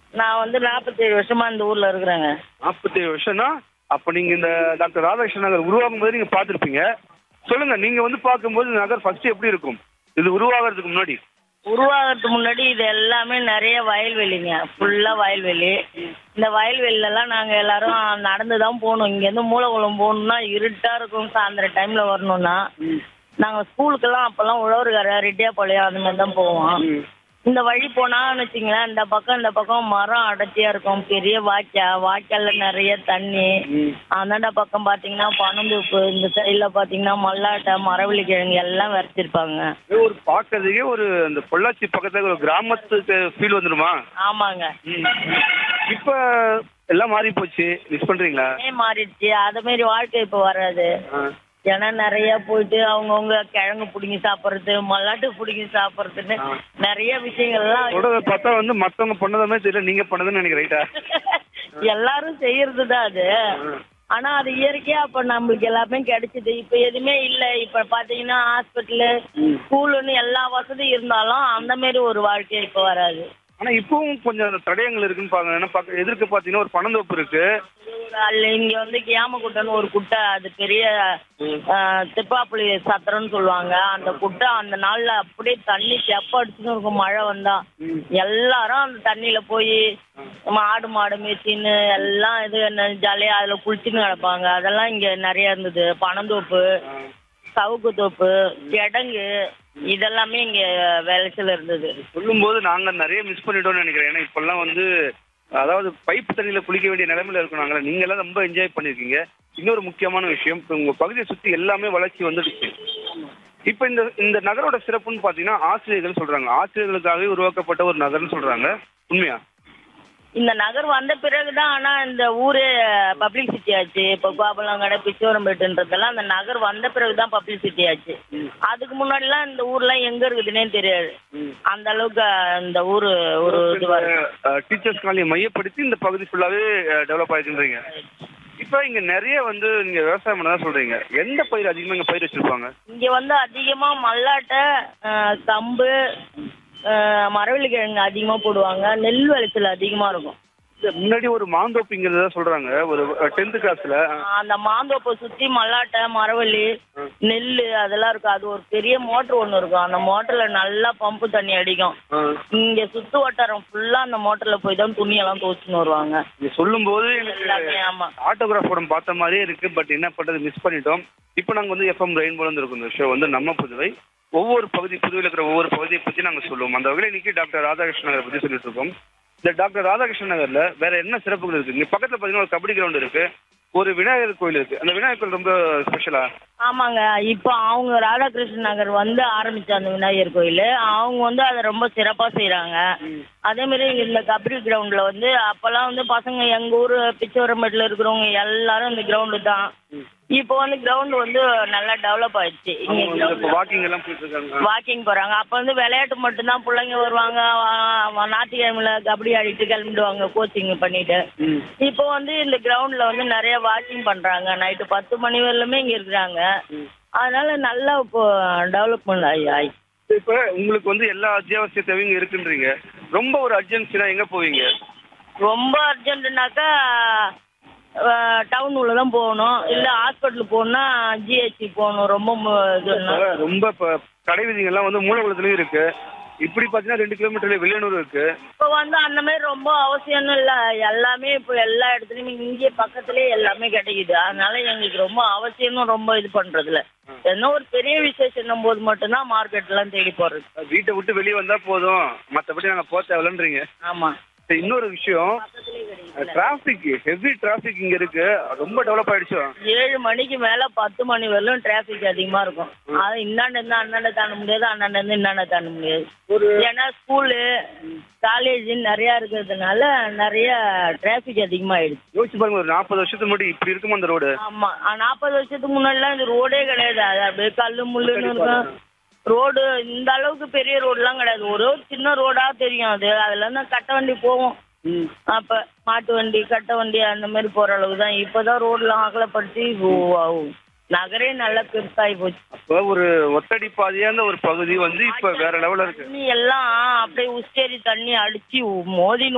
நான் வந்து நாற்பத்தேழு வருஷமா இந்த ஊர்ல இருக்கிறேங்க நாற்பத்தேழு வருஷம்னா அப்ப நீங்க இந்த டாக்டர் ராதாகிருஷ்ணன் நகர் உருவாகும் போது நீங்க பார்த்திருப்பீங்க சொல்லுங்க நீங்க வந்து பார்க்கும்போது இந்த நகர் ஃபர்ஸ்ட் எப்படி இருக்கும் இது உருவாகிறதுக்கு முன்னாடி உருவாகிறதுக்கு முன்னாடி இது எல்லாமே நிறைய வயல்வெளிங்க ஃபுல்லா வயல்வெளி இந்த வயல்வெளிலலாம் நாங்க எல்லாரும் நடந்து தான் போகணும் இங்கேருந்து மூலகுளம் போகணும்னா இருட்டா இருக்கும் சாயந்தரம் டைம்ல வரணும்னா நாங்க ஸ்கூலுக்கெல்லாம் அப்பெல்லாம் உழவர்கார ரெட்டியாப்பாளையம் அந்த மாதிரி தான் போவோம் இந்த வழி போனான்னு வச்சுங்களேன் இந்த பக்கம் இந்த பக்கம் மரம் அடர்த்தியா இருக்கும் பெரிய வாய்க்கால் வாய்க்கால்ல நிறைய தண்ணி அந்தாண்ட பக்கம் பாத்தீங்கன்னா பனந்தூப்பு இந்த சைடுல பாத்தீங்கன்னா மல்லாட்டை மரவள்ளி கிழங்கு எல்லாம் விதைச்சிருப்பாங்க இது ஒரு பார்க்கறதுக்கே ஒரு அந்த பொள்ளாச்சி பக்கத்துல ஒரு கிராமத்துக்கு ஃபீல் வந்துருமா ஆமாங்க இப்ப எல்லாம் மாறி போச்சு மிஸ் பண்றீங்களா அதே மாறிடுச்சு அது மாதிரி வாழ்க்கை இப்போ வராது ஏன்னா நிறைய போயிட்டு அவங்கவுங்க கிழங்கு பிடுங்கி சாப்பிட்றது மல்லாட்டு பிடுங்கி சாப்பிட்றதுன்னு நிறைய விஷயங்கள்லாம் சொல்றத பார்த்தா வந்து மத்தவங்க பண்ணதுமே தெரியல நீங்க பண்ணதுன்னு நினைக்கிறேன் ரைட்டா எல்லாரும் செய்யறது தான் அது ஆனா அது இயற்கையா அப்ப நம்மளுக்கு எல்லாமே கிடைச்சது இப்ப எதுவுமே இல்ல இப்ப பாத்தீங்கன்னா ஹாஸ்பிட்டலு ஸ்கூலுன்னு எல்லா வசதியும் இருந்தாலும் அந்த மாதிரி ஒரு வாழ்க்கை இப்ப வராது ஆனா இப்பவும் கொஞ்சம் அந்த தடயங்கள் இருக்குன்னு பாருங்க ஏன்னா பக்க எதிர்க்க பாத்தீங்கன்னா ஒரு பனந்தோப்பு இருக்கு அதுல இங்க வந்து கியாமக்குட்டைன்னு ஒரு குட்டை அது பெரிய ஆஹ், திப்பாப்புளி சத்திரம்னு சொல்லுவாங்க அந்த குட்டை அந்த நாள்ல அப்படியே தண்ணி செப்ப அடிச்சுன்னு இருக்கும் மழை வந்தா எல்லாரும் அந்த தண்ணியில போய் ஆடு மாடு மேய்ச்சின்னு எல்லாம் இது என்ன ஜாலியா அதுல குளிச்சுன்னு கிடப்பாங்க அதெல்லாம் இங்க நிறைய இருந்தது பனந்தோப்பு சவுக்கு தோப்பு கிடங்கு இதெல்லாமே இங்க விளைச்சல் இருந்தது சொல்லும்போது நாங்க நிறைய மிஸ் பண்ணிட்டோம்னு நினைக்கிறேன் ஏன்னா இப்பெல்லாம் வந்து அதாவது பைப் தண்ணியில குளிக்க வேண்டிய நிலைமையில இருக்கோம் நாங்கள நீங்க எல்லாம் ரொம்ப என்ஜாய் பண்ணிருக்கீங்க இன்னொரு முக்கியமான விஷயம் இப்ப உங்க பகுதியை சுத்தி எல்லாமே வளர்ச்சி வந்துடுச்சு இப்ப இந்த இந்த நகரோட சிறப்புன்னு பாத்தீங்கன்னா ஆசிரியர்கள் சொல்றாங்க ஆசிரியர்களுக்காகவே உருவாக்கப்பட்ட ஒரு நகர்னு சொல்றாங்க உண்மையா இந்த நகர் வந்த பிறகுதான் ஆனா இந்த ஊரே பப்ளிக் சிட்டி ஆச்சு இப்போ கோபலங்கடை பிச்சோரம்பேட்டுன்றதெல்லாம் அந்த நகர் வந்த பிறகுதான் பப்ளிக் சிட்டி ஆச்சு அதுக்கு முன்னாடிலாம் இந்த ஊர்லாம் எங்க இருக்குதுன்னே தெரியாது அந்த அளவுக்கு இந்த ஊரு ஒரு இது வரும் டீச்சர்ஸ் காலனியை மையப்படுத்தி இந்த பகுதி ஃபுல்லாவே டெவலப் ஆயிருக்குன்றீங்க இப்ப இங்க நிறைய வந்து நீங்க விவசாயம் பண்ணதான் சொல்றீங்க எந்த பயிர் அதிகமா இங்க பயிர் வச்சிருப்பாங்க இங்க வந்து அதிகமா மல்லாட்டை அஹ், கம்பு அஹ், மரவள்ளி கிழங்கு அதிகமா போடுவாங்க நெல் விளைச்சல் அதிகமா இருக்கும் இல்ல, முன்னாடி ஒரு மாந்தோப்புங்கிறத சொல்றாங்க ஒரு டென்த் கிளாஸ்ல அந்த மாந்தோப்பை சுத்தி மல்லாட்டை மரவள்ளி நெல் அதெல்லாம் இருக்கும் அது ஒரு பெரிய மோட்டர் ஒன்று இருக்கும் அந்த மோட்டர்ல நல்லா பம்பு தண்ணி அடிக்கும் இங்க சுத்து வட்டாரம் ஃபுல்லா அந்த மோட்டர்ல போய் தான் துணியெல்லாம் துவைச்சுன்னு வருவாங்க நீங்க சொல்லும் போது எனக்கு எல்லாமே ஆமா ஆட்டோகிராஃப் படம் பார்த்த மாதிரியே இருக்கு பட் என்ன பண்றது மிஸ் பண்ணிட்டோம் இப்போ நாங்க வந்து எஃப்எம் ரெயின்போல இருந்து இருக்கோம் இந்த ஷோ வந்து நம்ம புதுவை ஒவ்வொரு பகுதி புதுவையில் இருக்கிற ஒவ்வொரு பகுதியை பத்தி நாங்க சொல்லுவோம் அந்த வகையில் இன்னைக்கு டாக்டர் ராதாகிருஷ்ணன் நகரை பத்தி சொல்லிட்டு இருக்கோம் இந்த டாக்டர் ராதாகிருஷ்ணன் நகர்ல வேற என்ன சிறப்புகள் இருக்கு இங்க பக்கத்துல பாத்தீங்கன்னா ஒரு கபடி கிரவுண்ட் இருக்கு ஒரு விநாயகர் கோயில் இருக்கு அந்த விநாயகர் கோயில் ரொம்ப ஸ்பெஷலா ஆமாங்க இப்போ அவங்க ராதாகிருஷ்ணன் நகர் வந்து ஆரம்பிச்ச அந்த விநாயகர் கோயில் அவங்க வந்து அதை ரொம்ப சிறப்பா செய்றாங்க அதே மாதிரி இந்த கபடி கிரவுண்ட்ல வந்து அப்பெல்லாம் வந்து பசங்க எங்க ஊர் பிச்சவரம்பேட்டில் இருக்கிறவங்க எல்லாரும் இந்த கிரவுண்டு தான் இப்போ வந்து கிரவுண்ட் வந்து நல்லா டெவலப் ஆயிடுச்சு இங்க இப்போ வாக்கிங் எல்லாம் போயிட்டு இருக்காங்க வாக்கிங் போறாங்க அப்ப வந்து விளையாட்டு மட்டும்தான் பிள்ளைங்க வருவாங்க வா- வா- ஞாயிற்றுக்கிழமையில கபடி ஆடிட்டு கிளம்பிடுவாங்க கோச்சிங் பண்ணிட்டு இப்போ வந்து இந்த கிரவுண்ட்ல வந்து நிறைய வாக்கிங் பண்றாங்க நைட்டு பத்து மணி வரலுமே இங்க இருக்கிறாங்க அதனால நல்லா இப்போ டெவலப்மெண்ட் ஆகி ஆகி இப்போ உங்களுக்கு வந்து எல்லா அத்தியாவசிய தேவையும் இருக்குன்றீங்க ரொம்ப ஒரு அர்ஜென்சினா எங்க போவீங்க ரொம்ப அர்ஜென்ட்னாக்கா டவுன் உள்ள தான் போகணும் இல்லை ஹாஸ்பிட்டல் போகணும்னா ஜிஹெச்சி போகணும் ரொம்ப மு- இதுன்னா ரொம்ப இப்போ கடை வீதிகள்லாம் வந்து மூலகுளத்துலயும் இருக்கு இப்படி பாத்தீங்கன்னா ரெண்டு கிலோமீட்டர்ல வெளியனூர் இருக்கு இப்போ வந்து அந்த மாதிரி ரொம்ப அவசியம்னு இல்லை எல்லாமே இப்போ எல்லா இடத்துலையுமே இங்கே பக்கத்துலேயே எல்லாமே கிடைக்குது அதனால எங்களுக்கு ரொம்ப அவசியம்னு ரொம்ப இது பண்ணுறதில்ல என்ன ஒரு பெரிய விசேஷம் போது மட்டும்தான் மார்க்கெட்லாம் தேடி போகிறது வீட்டை விட்டு வெளியே வந்தா போதும் மத்தபடி நாங்க போக தேவையில்லன்றீங்க ஆமாம் சரி, இன்னொரு விஷயம் டிராபிக் ஹெவி டிராபிக் இங்க இருக்கு ரொம்ப டெவலப் ஆயிடுச்சு ஏழு மணிக்கு மேலே பத்து மணி வரலும் டிராஃபிக் அதிகமாக இருக்கும் அது இந்தாண்ட இருந்து அண்ணாண்ட தாண்ட முடியாது அண்ணாண்ட இருந்து இந்தாண்ட தாண்ட முடியாது ஏன்னா ஸ்கூலு காலேஜ் நிறையா இருக்கிறதுனால நிறைய டிராஃபிக் அதிகமாகிடுச்சு யோசிச்சு பாருங்க ஒரு நாற்பது வருஷத்துக்கு முன்னாடி இப்படி இருக்குமா அந்த ரோடு ஆமா நாற்பது வருஷத்துக்கு முன்னாடிலாம் இந்த ரோடே கிடையாது அது அப்படியே கல்லு முள்ளுன்னு இருக்கும் ரோடு இந்த அளவுக்கு பெரிய ரோடுலாம் கிடையாது ஒரு ஒரு சின்ன ரோடா தெரியும் அது அதுல இருந்து கட்ட வண்டி போகும் அப்ப மாட்டு வண்டி கட்ட வண்டி அந்த மாதிரி போற அளவுக்கு தான் இப்பதான் ரோட்லாம் அகலப்படுத்தி ஓ- நகரே நல்லா பெருசாகி போச்சு அப்ப ஒரு ஒத்தடி பாதையான ஒரு பகுதி வந்து இப்ப வேற லெவல்ல இருக்கு தண்ணி எல்லாம் அப்படியே உச்சேரி தண்ணி அடிச்சு மோதி